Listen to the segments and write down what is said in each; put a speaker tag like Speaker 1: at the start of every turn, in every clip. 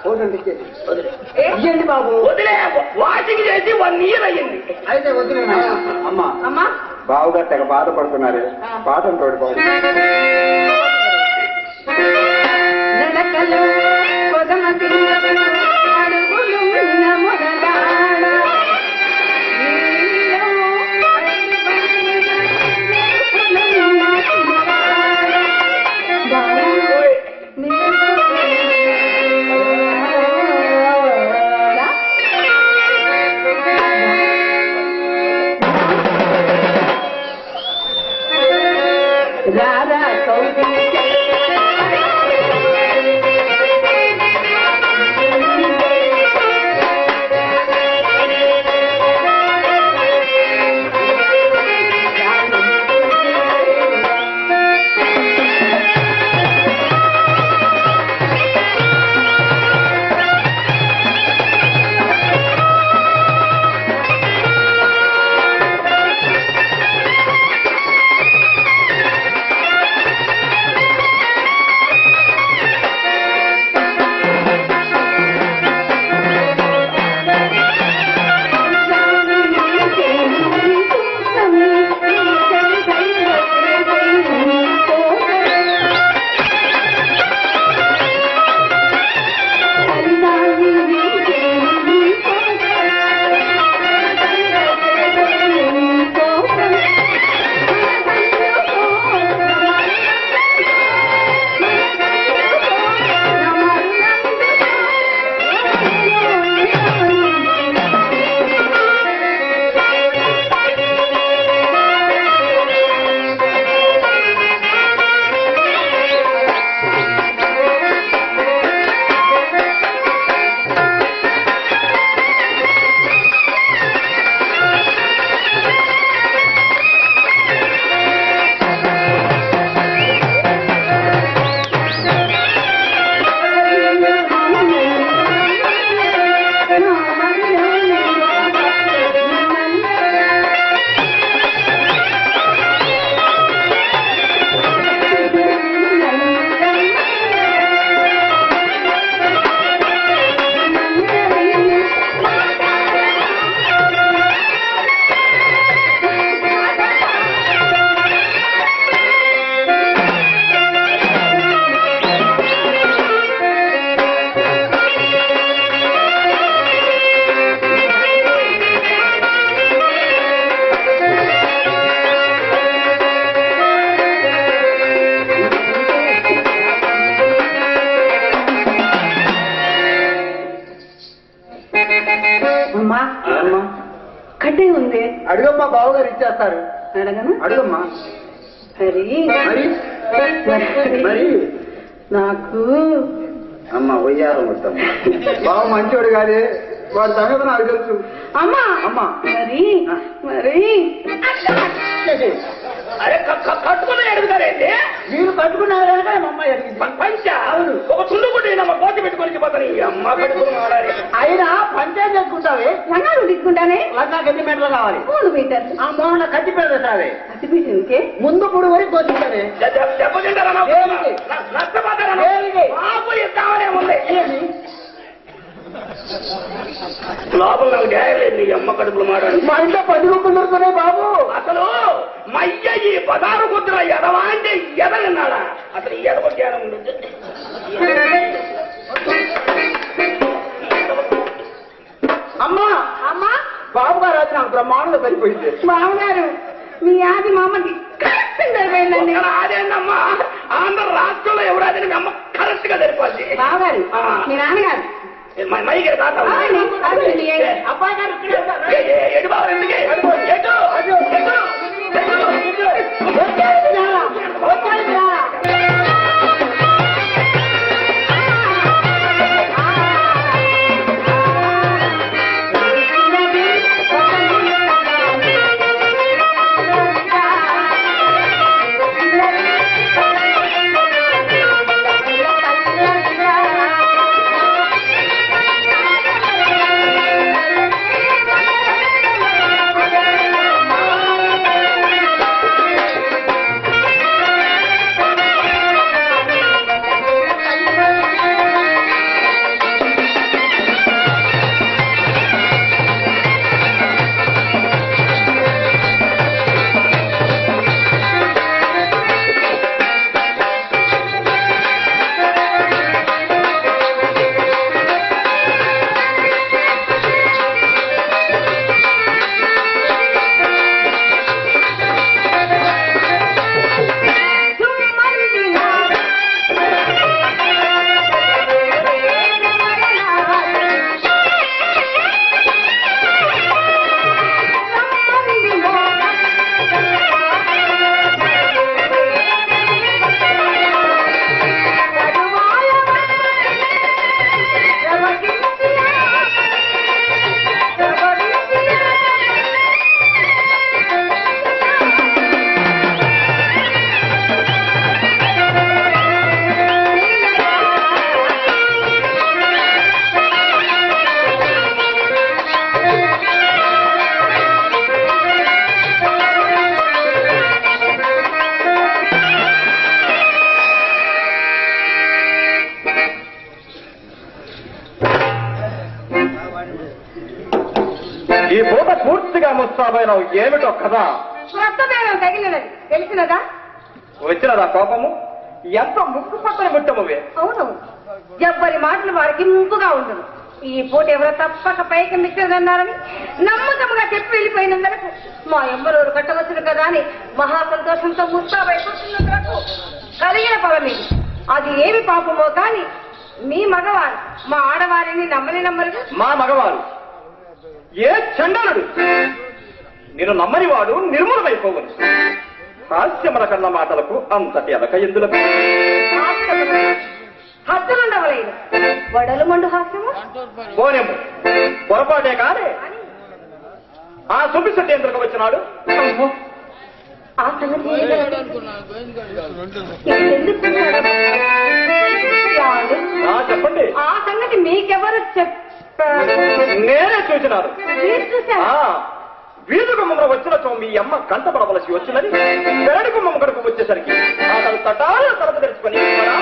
Speaker 1: పోతుంది
Speaker 2: వదిలే
Speaker 1: ఇయ్యండి బాబు
Speaker 2: వదిలే వాషింగ్ చేసి వన్ ఇయర్ అయ్యింది
Speaker 1: అయితే వదిలేనా
Speaker 3: అమ్మా
Speaker 4: అమ్మా
Speaker 3: బావుగా తెగ బాధపడుతున్నారు పాఠం తోడుకోవాలి
Speaker 4: నడకలు కొదమ పింగలు అడుగులు ఉన్న మొదలాడ నీలో పడి పడి ఉన్న మొదలాడ. బావు నీలో రారా కౌగిలి అమ్మా
Speaker 3: అమ్మా
Speaker 4: కడ్డే ఉంది
Speaker 1: అడుగమ్మా బావగారు ఇచ్చేస్తారు
Speaker 4: అడగను
Speaker 1: అడుగమ్మా
Speaker 4: హరి
Speaker 3: మరి
Speaker 4: మరి
Speaker 3: మరి
Speaker 4: నాకు
Speaker 3: అమ్మ వయ్యారం వద్దమ్మా
Speaker 1: బావ మంచోడు కాదే వాడి సంగతి నాకు తెలుసు
Speaker 4: అమ్మా
Speaker 1: అమ్మా.
Speaker 4: మరి మరి
Speaker 2: అరే క- క- కట్టుకుని అడుగుతారేంటి
Speaker 1: మీరు కట్టుకున్నారనగా మా అమ్మాయి అడిగింది
Speaker 2: ప- పంచ ఒక చుండు గుడ్డి నమ్మ కోతి పెట్టుకొని పోతాను ఈ అమ్మ కట్టుకుని వాడాలి
Speaker 1: అయినా పంచాయతీ చేసుకుంటావే
Speaker 4: రంగాలు తీసుకుంటానే
Speaker 1: లంగాకి ఎన్ని మీటర్లు కావాలి
Speaker 4: మూడు మీటర్లు
Speaker 1: ఆ మోహన కట్టి పెడతావే
Speaker 4: అతి పీఠంకే
Speaker 1: ముందు పొడి వరకు కోతింటావే
Speaker 2: దె- దె- దెబ్బతింటారా నా
Speaker 1: దేనికి?
Speaker 2: న- నష్టపోతారా నా?
Speaker 1: దేనికి?
Speaker 2: మాకు ఇస్తామనే ఉంది
Speaker 1: ఏమి
Speaker 2: లోపల నాకు న్యాయం లేదు నీ అమ్మ కడుపులు మాడాలి
Speaker 1: మా ఇంట్లో పది రూపాయలు దొరుకుతున్నాయి బాబు
Speaker 2: అసలు మయ్య ఈ పదారు కుదిర ఎదవా అంటే ఎదగన్నాడా అసలు ఈ ఎదవ జ్ఞానం ఉండదు
Speaker 1: అమ్మా
Speaker 4: అమ్మా
Speaker 1: బాబు గారు అది నాకు బ్రహ్మాండంగా సరిపోయింది
Speaker 4: మామగారు మీ ఆది మా అమ్మకి కరెక్ట్ సరిపోయిందండి
Speaker 2: ఒక్కడ అదేనమ్మా ఆంధ్ర రాష్ట్రంలో ఎవరాదని మీ అమ్మ కరెక్ట్ గా సరిపోద్ది
Speaker 4: బావగారు
Speaker 2: ఆ.
Speaker 4: మీ నాన్నగారు
Speaker 2: మై- మైకి తాత
Speaker 4: ఆ, నేను కాదండి.
Speaker 1: అబ్బాయి గారు ఇక్కడే ఉన్నారు.
Speaker 2: ఏ- ఏ- ఎడు బావ ఎందుకే? ఎటు? ఎటు? ఎటు?
Speaker 1: వచ్చేయండి నాన్న. వచ్చేయండి నాన్న.
Speaker 4: ఆ
Speaker 5: ముస్తాబైన ఏమిటో కదా
Speaker 4: వ్రతమేమో తగిలినది తెలిసినదా
Speaker 5: వచ్చినదా కోపము ఎంత ముక్కు పట్టని ముట్టమువే
Speaker 4: అవును ఎవ్వరి మాటలు వారికి ముంపుగా ఉండదు ఈ పూట ఎవరో తప్పక పైకి మిచ్చదన్నారని నమ్మకముగా చెప్పి వెళ్ళిపోయినందుకు మా ఎమ్మరోరు కట్టవచ్చును కదా అని మహా సంతోషంతో ముస్తాబైపోతున్నందుకు కలిగిన ఫలం ఇది అది ఏమి పాపమో కాని మీ మగవారు మా ఆడవారిని నమ్మని నమ్మరుగా
Speaker 5: మా మగవారు ఏ చండనుడు నేను నమ్మని వాడు నిర్మూలమైపోవను హాస్యముల కన్న మాటలకు అంతటి అలక ఎందులకు
Speaker 4: హద్దులుండవలేదు వడలు మండు హాస్యము
Speaker 5: పోనేము పొరపాటే కాదే ఆ సుబ్బిశెట్టి ఎందుకు వచ్చినాడు
Speaker 4: అమ్మో, ఆ సంగతి ఏం జరగలేదు. ఇది ఎందుకు చెప్పాడు? ఏమండి?
Speaker 5: ఆ చెప్పండి
Speaker 4: ఆ సంగతి మీకెవరు చెప్పారు
Speaker 5: నేనే చూసినాను
Speaker 4: మీరు చూశారా?
Speaker 5: ఆ వీధి గుమ్మంలో వచ్చినచో మీ అమ్మ కంటపడవలసి వచ్చినది పెరడి గుమ్మం కడుపు వచ్చేసరికి అతను తటాల తలపు తెరుచుకొని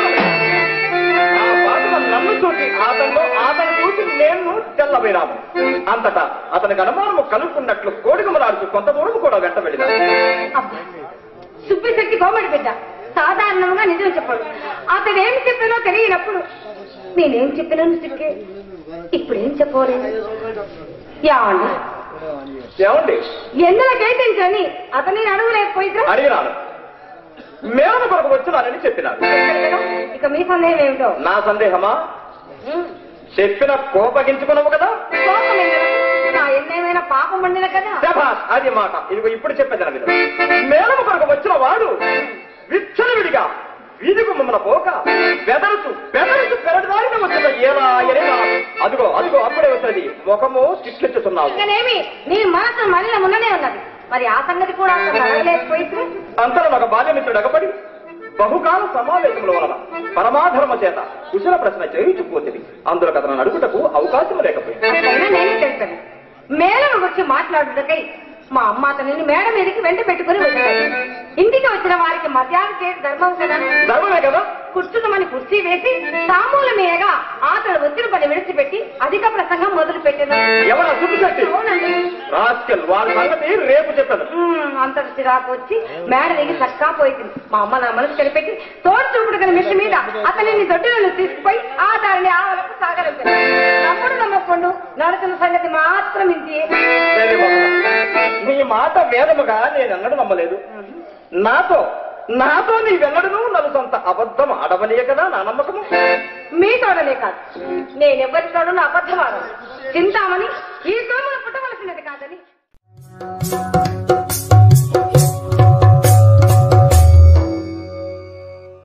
Speaker 5: ఆ బాధ నన్ను చూసి అతను అతను చూసి నేను తెల్లబోయినాము అంతటా అతనికి అనుమానము కలుపుకున్నట్లు కోడిగుమలాడుతూ కొంత దూరం కూడా వెంట వెళ్ళినాను
Speaker 4: అబ్బా, సుబ్బిశెట్టి కోమడి బిడ్డ సాధారణంగా నిజం చెప్పాడు అతడు ఏం చెప్పినో తెలియనప్పుడు నేనేం చెప్పినాను సిక్కే ఇప్పుడేం చెప్పలేదు ఏమండి
Speaker 5: ఏమండి
Speaker 4: ఎందులో కేటించని అతని అడగలేకపోయిద్దా
Speaker 5: అడిగినాను మేడం కొరకు వచ్చినానని చెప్పినాను
Speaker 4: ఇక మీ సందేహం ఏమిటో
Speaker 5: నా సందేహమా
Speaker 4: ఉమ్,
Speaker 5: చెప్పిన కోపగించుకున్నావు కదా
Speaker 4: కోపం ఎందుకు? నా ఎన్నేమైనా పాపం వండిన కదా
Speaker 5: శభాష్ అది మాట ఇదిగో ఇప్పుడు చెప్పేది విధం మేళము కొరకు వచ్చిన వాడు విచ్చలవిడిగా వీధి గుమ్మన పోక బెదరుచు బెదరుచు పెరటిదారిన వచ్చిన ఎలా ఎనగా అదిగో అదిగో అప్పుడే వస్తుంది ముఖము చిట్లెచ్చుతున్నావు
Speaker 4: ఇకనేమి నీ మనసు మళ్ళీ ఉన్ననే ఉన్నది మరి ఆ సంగతి కూడా అంత జరగలేకపోయితే
Speaker 5: అంతరం ఒక బాల్యమిత్రుడు అగపడి బహుకాల సమావేశముల వలన పరమాధర్మ చేత కుశల ప్రశ్న చేయించుకుపోతుంది అందులో అతను అడుగుటకు అవకాశం లేకపోయింది
Speaker 4: అట్లయినా నేనే తెలుసాను మేడం వచ్చి మాట్లాడుటకై మా అమ్మ అతనిని మేడ మీదకి వెంట పెట్టుకుని వచ్చాడు ఇంటికి వచ్చిన వారికి మధ్యాహ్నం చేసి ధర్మం కదా
Speaker 5: ధర్మమే కదా
Speaker 4: కూర్చుందమని కుర్చీ వేసి తామూలమేయగా అతడు వచ్చిన పని విడిచిపెట్టి అధిక ప్రసంగం మొదలు పెట్టాను
Speaker 5: ఎవరా సుబ్బిశెట్టి
Speaker 4: అవునండి
Speaker 5: రాస్కెల్ వారి సంగతి రేపు చెప్పదు
Speaker 4: ఉమ్, అంతటి చిరాకు వచ్చి మేడ దిగి చక్కా పోయింది మా అమ్మ నా మనసు కనిపెట్టి తోడు చూపుడు గల మిషన్ మీద అతనిని దొడ్డిలో తీసుకుపోయి ఆ దారిని ఆవలకు సాగలిపారు నమ్ముడు నమ్మకుండా నడుతున్న సంగతి మాత్రం ఇంటి
Speaker 5: సరే బాబు. నీ మాట వేదముగా నేను అన్నడు నమ్మలేదు నాతో నాతో నీ వెల్లడును నన్ను సొంత అబద్ధం ఆడవనియ కదా నా నమ్మకము
Speaker 4: మీ తోడలే కాదు నేనెవ్వరి తోడను అబద్ధమాడను చింతామని ఈ గ్రామంలో పుట్టవలసినది కాదని